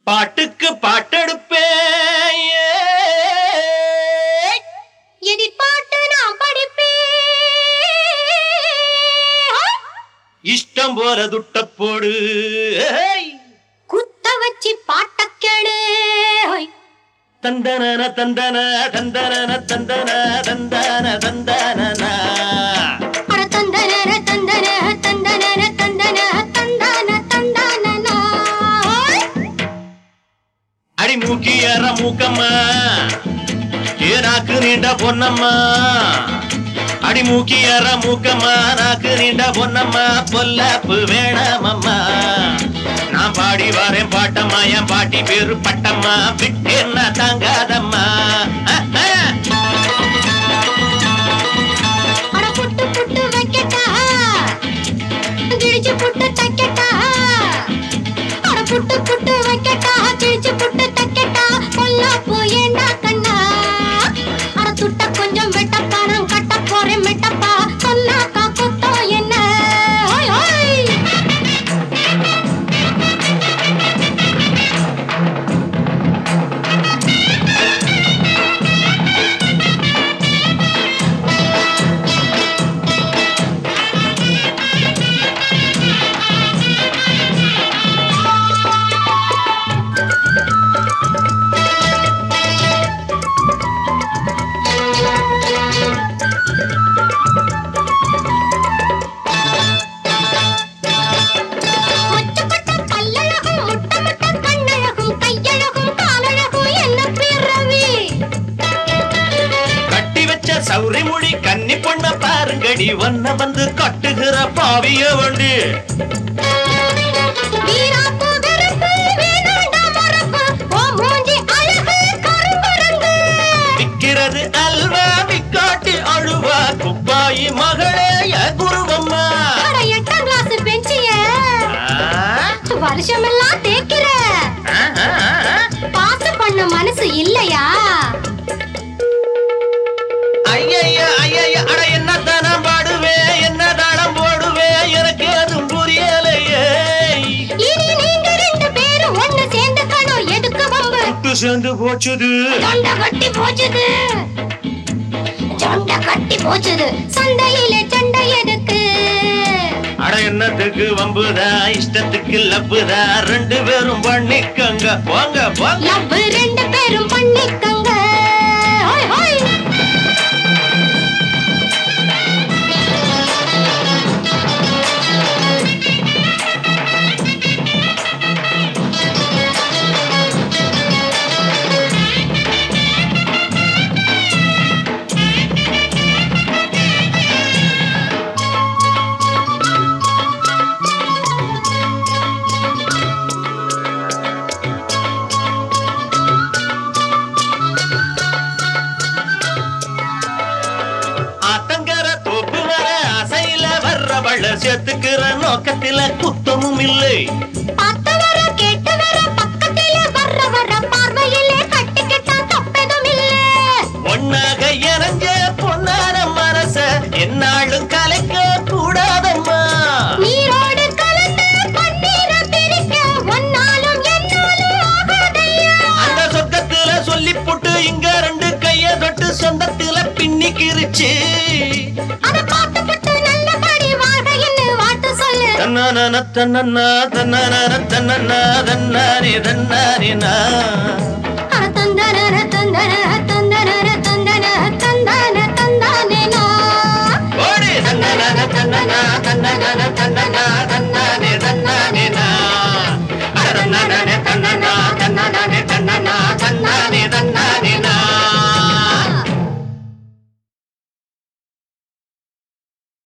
பாட்டுக்கு பாட்டெடுப்பேன் எதிர்பார்த்து நான் படிப்பேன் இஷ்டம் போல துட்ட போடு ஏய். குத்த வச்சு பாட்ட கேளு ஹோய். தந்தன தந்தன தந்தன தந்தன தந்தன தந்தன அட தந்தன தந்தன தந்தன தந்தன தந்தன தந்தன ஹோய். அடி மூக்கியற மூக்கம்மா ஏ நாக்கு நீண்ட பொன்னம்மா அடி மூக்கியற மூக்கம்மா நாக்கு நீண்ட பொன்னம்மா பொல்லப்பு வேணாமம்மா நான் பாடி வரேன் பாட்டம்மா என் பாட்டி பேரு பட்டம்மா விட்டேன்னா தாங்காதம்மா அஹ், அஹ். அட புட்டு புட்டு வைக்கட்டா கிழிச்சு புட்டு தைக்கட்டா அட புட்டு புட்டு வைக்கட்டா கிழிச்சு புட்டு தைக்கட்டா பொல்லாப்பு ஏண்டா கண்ணா அட துட்ட கொஞ்சம் வெட்டப்பா நான் கட்ட போறேன் மெட்டப்பா சொன்னாக்கா குத்தோ என்ன ஹோய் ஹோய் மொச்சப்பட்ட பல்லழகும் முட்டை முட்டை கண்ணழகும் கையழகும் காலழகும் என்ன பிறவி கட்டி வச்ச சௌரி முடி கன்னி பொண்ண பாருங்கடி ஒன்ன வந்து கட்டுகிற பாவிய வண்டி வீராப்பு வெறுப்பு வேணாண்டா மறப்பு ஓ மூஞ்சி அழகு கருங்குரங்கு விக்கிறது அல்வா விக்காட்டி அழுவா குப்பாயி மகளே என் குருவம்மா அட எட்டாம் கிளாஸ் பெஞ்சிய வருஷமெல்லாம் தேய்க்கிற பாசு பண்ண மனசு இல்லையா ஐயய்ய ஐயய்ய அட என்ன தானம் பாடுவேன் என்ன தாளம் போடுவேன் எனக்கு அதுவும் புரியலையே இனி நீங்க ரெண்டு பேரும் ஒண்ணு சேர்ந்துக்கணும் எதுக்கு வம்பு விட்டு சேர்ந்து போச்சுது தொண்டை கட்டி போச்சுது தொண்டை கட்டி போச்சுது சண்டையிலே சண்டை எதுக்கு அட என்னத்துக்கு வம்புதா இஷ்டத்துக்கு லப்புதா ரெண்டு பேரும் பண்ணிக்கங்க போங்க போங்க லவ் ரெண்டு பேரும் பண்ணிக்கங்க ஹோய் ஹோய் ஆத்தங்கர தோப்பு வர அசையில வர்றவள சேர்த்துக்கிற நோக்கத்தில குத்தமும் இல்லை பார்த்து வர கேட்டு வர பக்கத்திலே வர்ற வர பார்வையிலே கட்டிக்கிட்டா தப்பெதும் இல்ல ஒன்னாக இறஞ்ச பொன்னார மனச என்னாலும் கலைக்க கூடாதம்மா நீரோடு கலந்து பன்னீரை பிரிக்க ஒன்னாலும் என்னாலும் ஆகாதையா அந்த சொக்கத்துல சொல்லி போட்டு இங்க ரெண்டு கைய தொட்டு சொந்தத்துல பின்னிக்கிருச்சு அத பார்த்து விட்டு நல்லபடி வாழ்கைன்னு வாட்டு சொல்லு தன்னான தன்னா தன்னான தன்னா தன்னானே தன்னானே நான்